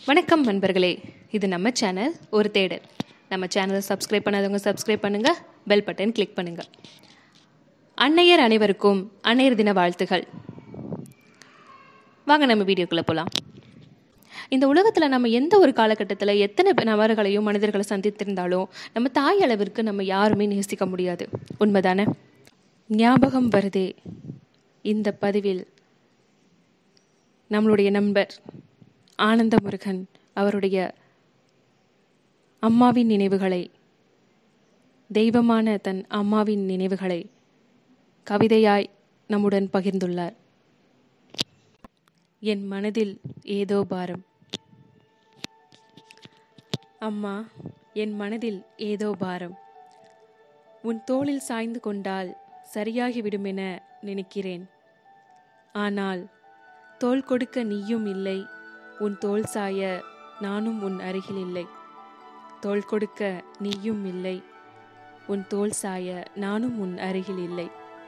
வணக்கம் நண்பர்களே இது நம்ம சேனல் ஒரு தேடல் நம்ம சேனலை சப்ஸ்கிரைப் பண்ணாதவங்க சப்ஸ்கிரைப் பண்ணுங்க பெல் பட்டன் கிளிக் பண்ணுங்க அன்னையர் அனைவருக்கும் அன்னையர் தின வாழ்த்துகள் வாங்க நம்ம வீடியோக்குள்ளே போகலாம் இந்த உலகத்தில் நம்ம எந்த ஒரு காலகட்டத்தில் எத்தனை பே- நபர்களையும் மனிதர்களை சந்தித்திருந்தாலும் நம்ம தாய் அளவிற்கு நம்ம யாருமே நேசிக்க முடியாது உண்மைதானே ஞாபகம் வருதே இந்த பதிவில் நம்மளுடைய நண்பர் ஆனந்த முருகன் அவருடைய அம்மாவின் நினைவுகளை தெய்வமான தன் அம்மாவின் நினைவுகளை கவிதையாய் நம்முடன் பகிர்ந்துள்ளார் என் மனதில் ஏதோ பாரம் அம்மா என் மனதில் ஏதோ பாரம் உன் தோளில் சாய்ந்து கொண்டால் சரியாகிவிடும் என நினைக்கிறேன் ஆனால் தோள் கொடுக்க நீயும் இல்லை உன் தோள் சாய நானும் உன் அருகில் இல்லை தோள் கொடுக்க நீயும் இல்லை உன் தோள் சாய நானும் உன் அருகில் இல்லை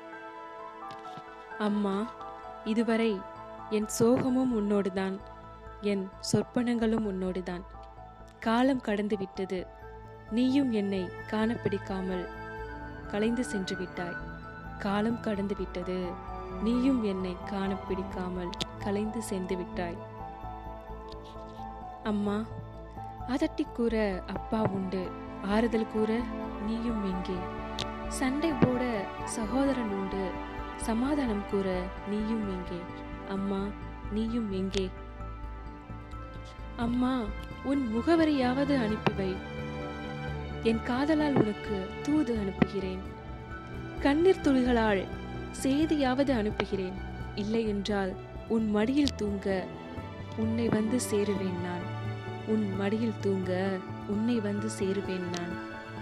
அம்மா இதுவரை என் சோகமும் உன்னோடுதான் என் சொற்பனங்களும் உன்னோடுதான் காலம் கடந்து விட்டது நீயும் என்னை காண பிடிக்காமல் கலைந்து சென்று விட்டாய் காலம் கடந்து விட்டது நீயும் என்னை காண பிடிக்காமல் கலைந்து சென்று விட்டாய் அம்மா அதட்டி கூற அப்பா உண்டு ஆறுதல் கூற நீயும் எங்கே சண்டை போட சகோதரன் உண்டு சமாதானம் கூற நீயும் எங்கே அம்மா நீயும் எங்கே அம்மா உன் முகவரியாவது அனுப்பி வை என் காதலால் உனக்கு தூது அனுப்புகிறேன் கண்ணீர் துளிகளால் செய்தியாவது அனுப்புகிறேன் இல்லை என்றால் உன் மடியில் தூங்க உன்னை வந்து சேருவேன் நான் உன் மடியில் தூங்க உன்னை வந்து சேருவேன் நான்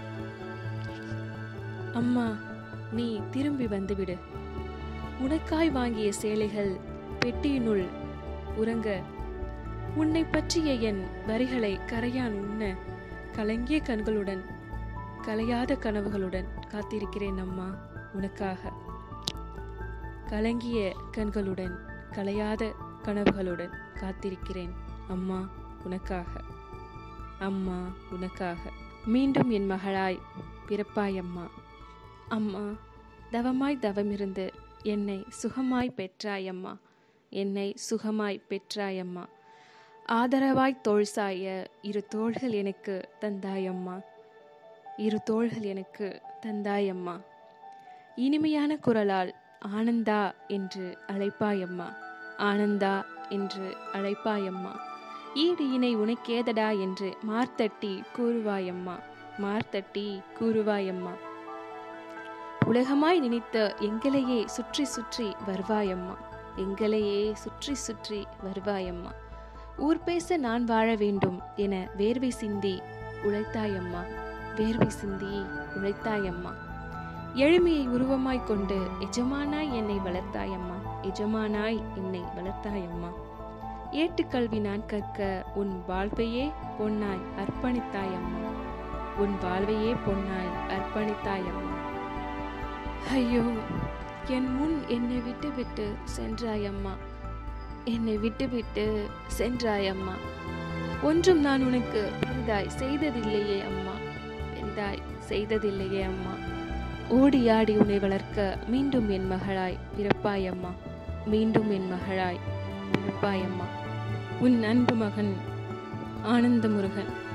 அம்மா நீ திரும்பி வந்துவிடு உனக்காய் வாங்கிய சேலைகள் பெட்டியினுள் உறங்க உன்னை பற்றிய என் வரிகளை கரையான் உண்ண கலங்கிய கண்களுடன் கலையாத கனவுகளுடன் காத்திருக்கிறேன் அம்மா உனக்காக கலங்கிய கண்களுடன் கலையாத கனவுகளுடன் காத்திருக்கிறேன் அம்மா உனக்காக அம்மா உனக்காக மீண்டும் என் மகளாய் பிறப்பாய் அம்மா அம்மா தவமாய் தவமிருந்து என்னை சுகமாய் பெற்றாய் அம்மா என்னை சுகமாய் பெற்றாய் அம்மா ஆதரவாய் தோள் சாய இரு தோள்கள் எனக்கு தந்தாயம்மா இரு தோள்கள் எனக்கு தந்தாயம்மா இனிமையான குரலால் ஆனந்தா என்று அழைப்பாயம்மா ஆனந்தா என்று அழைப்பாயம்மா ஈடு இணை உனக்கேதடா என்று மார்த்தட்டி கூறுவாயம்மா மார்த்தட்டி கூறுவாயம்மா உலகமாய் நினைத்த எங்களையே சுற்றி சுற்றி வருவாயம்மா எங்களையே சுற்றி சுற்றி வருவாயம்மா ஊர் பேச நான் வாழ வேண்டும் என வேர்வை சிந்தி உழைத்தாயம்மா வேர்வை சிந்தி உழைத்தாயம்மா எளிமையை உருவமாய் கொண்டு எஜமானாய் என்னை வளர்த்தாயம்மா எஜமானாய் என்னை வளர்த்தாயம்மா ஏட்டுக்கல்வி நான் கற்க உன் வாழ்வையே பொன்னாய் அர்ப்பணித்தாயம்மா உன் வாழ்வையே பொன்னாய் அர்ப்பணித்தாயம்மா ஐயோ என் முன் என்னை விட்டு விட்டு சென்றாயம்மா என்னை விட்டுவிட்டு சென்றாயம்மா ஒன்றும் நான் உனக்கு பெரிதாய் செய்ததில்லையே அம்மா பெரிதாய் செய்ததில்லையே அம்மா ஓடி ஆடி உன்னை வளர்க்க மீண்டும் என் மகளாய் பிறப்பாயம்மா மீண்டும் என் மகளாய் பிறப்பாயம்மா உன் அன்பு மகன் ஆனந்த முருகன்